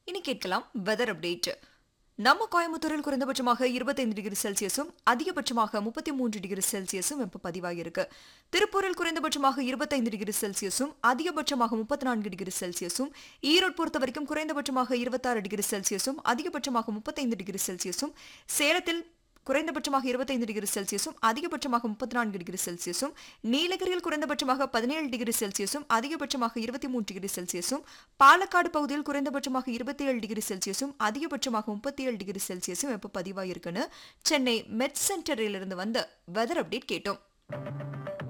இனி கேட்கலாம் weather update நம்ம கோயம்புத்தூரில் குறைந்தபட்சமாக இருபத்தைந்து டிகிரி செல்சியஸும் அதிகபட்சமாக முப்பத்தி மூன்று டிகிரி செல்சியஸும் வெப்ப பதிவாகியிருக்கு திருப்பூரில் குறைந்தபட்சமாக இருபத்தைந்து டிகிரி செல்சியஸும் அதிகபட்சமாக முப்பத்தி நான்கு டிகிரி செல்சியஸும் ஈரோடு பொறுத்த வரைக்கும் குறைந்தபட்சமாக இருபத்தாறு டிகிரி செல்சியஸும் அதிகபட்சமாக முப்பத்தைந்து டிகிரி செல்சியஸும் சேலத்தில் குறைந்தபட்சமாக இருபத்தைந்து டிகிரி செல்சியஸும் அதிகபட்சமாக முப்பத்தி நான்கு டிகிரி செல்சியஸும் நீலகிரியில் குறைந்தபட்சமாக பதினேழு டிகிரி செல்சியஸும் அதிகபட்சமாக இருபத்தி மூன்று டிகிரி செல்சியஸும் பாலக்காடு பகுதியில் குறைந்தபட்சமாக இருபத்தி ஏழு டிகிரி செல்சியஸும் அதிகபட்சமாக முப்பத்தி ஏழு டிகிரி செல்சியஸும் வெப்ப பதிவாயிருக்குன்னு சென்னை மெட் சென்டரிலிருந்து வந்த வெதர் அப்டேட் கேட்டோம்